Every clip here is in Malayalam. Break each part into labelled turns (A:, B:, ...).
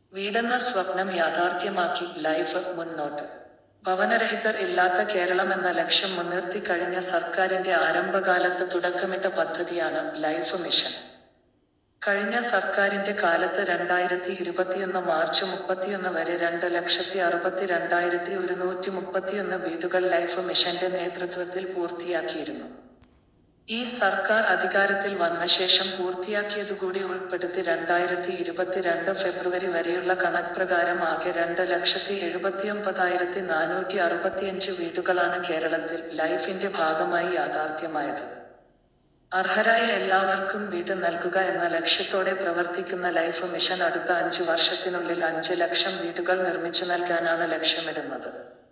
A: വീടെന്ന സ്വപ്നം യാഥാർത്ഥ്യമാക്കി ലൈഫ് മുന്നോട്ട് ഭവനരഹിതർ ഇല്ലാത്ത കേരളം എന്ന ലക്ഷ്യം മുൻനിർത്തി കഴിഞ്ഞ സർക്കാരിന്റെ ആരംഭകാലത്ത് തുടക്കമിട്ട പദ്ധതിയാണ് ലൈഫ് മിഷൻ കഴിഞ്ഞ സർക്കാരിന്റെ കാലത്ത് രണ്ടായിരത്തി ഇരുപത്തിയൊന്ന് മാർച്ച് മുപ്പത്തിയൊന്ന് വരെ രണ്ട് ലക്ഷത്തി അറുപത്തി രണ്ടായിരത്തി ഒരുന്നൂറ്റി മുപ്പത്തിയൊന്ന് വീടുകൾ ലൈഫ് മിഷന്റെ നേതൃത്വത്തിൽ പൂർത്തിയാക്കിയിരുന്നു ഈ സർക്കാർ അധികാരത്തിൽ വന്ന ശേഷം പൂർത്തിയാക്കിയതുകൂടി ഉൾപ്പെടുത്തി രണ്ടായിരത്തി ഇരുപത്തിരണ്ട് ഫെബ്രുവരി വരെയുള്ള കണക്പ്രകാരം ആകെ രണ്ട് ലക്ഷത്തി എഴുപത്തിയൊമ്പതായിരത്തി നാനൂറ്റി അറുപത്തിയഞ്ച് വീടുകളാണ് കേരളത്തിൽ ലൈഫിന്റെ ഭാഗമായി യാഥാർത്ഥ്യമായത് അർഹരായ എല്ലാവർക്കും വീട് നൽകുക എന്ന ലക്ഷ്യത്തോടെ പ്രവർത്തിക്കുന്ന ലൈഫ് മിഷൻ അടുത്ത അഞ്ചു വർഷത്തിനുള്ളിൽ അഞ്ച് ലക്ഷം വീടുകൾ നിർമ്മിച്ചു നൽകാനാണ് ലക്ഷ്യമിടുന്നത്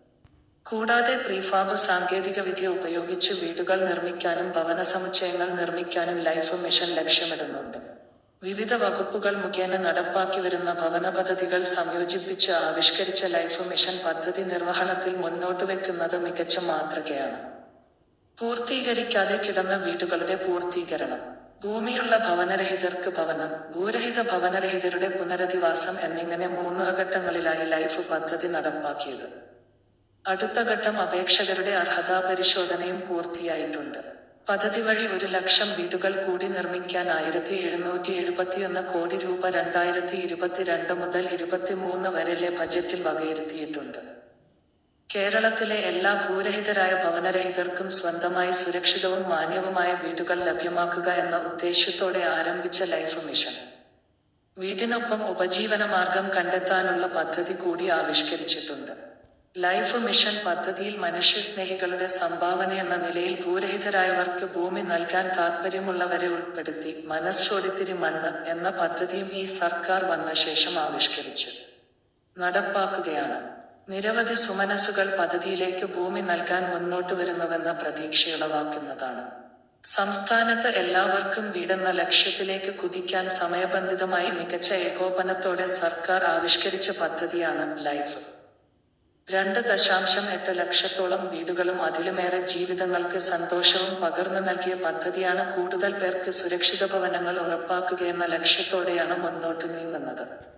A: കൂടാതെ പ്രീഫാബ് സാങ്കേതികവിദ്യ ഉപയോഗിച്ച് വീടുകൾ നിർമ്മിക്കാനും ഭവന സമുച്ചയങ്ങൾ നിർമ്മിക്കാനും ലൈഫ് മിഷൻ ലക്ഷ്യമിടുന്നുണ്ട് വിവിധ വകുപ്പുകൾ മുഖേന നടപ്പാക്കി വരുന്ന ഭവന പദ്ധതികൾ സംയോജിപ്പിച്ച് ആവിഷ്കരിച്ച ലൈഫ് മിഷൻ പദ്ധതി നിർവഹണത്തിൽ മുന്നോട്ട് വെക്കുന്നത് മികച്ച മാതൃകയാണ് പൂർത്തീകരിക്കാതെ കിടന്ന വീടുകളുടെ പൂർത്തീകരണം ഭൂമിയുള്ള ഭവനരഹിതർക്ക് ഭവനം ഭൂരഹിത ഭവനരഹിതരുടെ പുനരധിവാസം എന്നിങ്ങനെ മൂന്ന് ഘട്ടങ്ങളിലായി ലൈഫ് പദ്ധതി നടപ്പാക്കിയത് അടുത്ത ഘട്ടം അപേക്ഷകരുടെ അർഹതാ പരിശോധനയും പൂർത്തിയായിട്ടുണ്ട് പദ്ധതി വഴി ഒരു ലക്ഷം വീടുകൾ കൂടി നിർമ്മിക്കാൻ ആയിരത്തി എഴുന്നൂറ്റി എഴുപത്തിയൊന്ന് കോടി രൂപ രണ്ടായിരത്തി ഇരുപത്തിരണ്ട് മുതൽ ഇരുപത്തിമൂന്ന് വരെലെ ബജറ്റിൽ വകയിരുത്തിയിട്ടുണ്ട് കേരളത്തിലെ എല്ലാ ഭൂരഹിതരായ ഭവനരഹിതർക്കും സ്വന്തമായി സുരക്ഷിതവും മാന്യവുമായ വീടുകൾ ലഭ്യമാക്കുക എന്ന ഉദ്ദേശ്യത്തോടെ ആരംഭിച്ച ലൈഫ് മിഷൻ വീടിനൊപ്പം ഉപജീവന മാർഗം കണ്ടെത്താനുള്ള പദ്ധതി കൂടി ആവിഷ്കരിച്ചിട്ടുണ്ട് ലൈഫ് മിഷൻ പദ്ധതിയിൽ മനുഷ്യസ്നേഹികളുടെ സംഭാവന എന്ന നിലയിൽ ഭൂരഹിതരായവർക്ക് ഭൂമി നൽകാൻ താൽപ്പര്യമുള്ളവരെ ഉൾപ്പെടുത്തി മനസ്സോടിത്തിരി മണ്ണ് എന്ന പദ്ധതിയും ഈ സർക്കാർ വന്ന ശേഷം ആവിഷ്കരിച്ചു നടപ്പാക്കുകയാണ് നിരവധി സുമനസ്സുകൾ പദ്ധതിയിലേക്ക് ഭൂമി നൽകാൻ മുന്നോട്ട് വരുന്നുവെന്ന പ്രതീക്ഷയുളവാക്കുന്നതാണ് സംസ്ഥാനത്ത് എല്ലാവർക്കും വീടെന്ന ലക്ഷ്യത്തിലേക്ക് കുതിക്കാൻ സമയബന്ധിതമായി മികച്ച ഏകോപനത്തോടെ സർക്കാർ ആവിഷ്കരിച്ച പദ്ധതിയാണ് ലൈഫ് രണ്ട് ദശാംശം എട്ട് ലക്ഷത്തോളം വീടുകളും അതിലുമേറെ ജീവിതങ്ങൾക്ക് സന്തോഷവും പകർന്നു നൽകിയ പദ്ധതിയാണ് കൂടുതൽ പേർക്ക് സുരക്ഷിത ഭവനങ്ങൾ ഉറപ്പാക്കുകയെന്ന ലക്ഷ്യത്തോടെയാണ് മുന്നോട്ട് നീങ്ങുന്നത്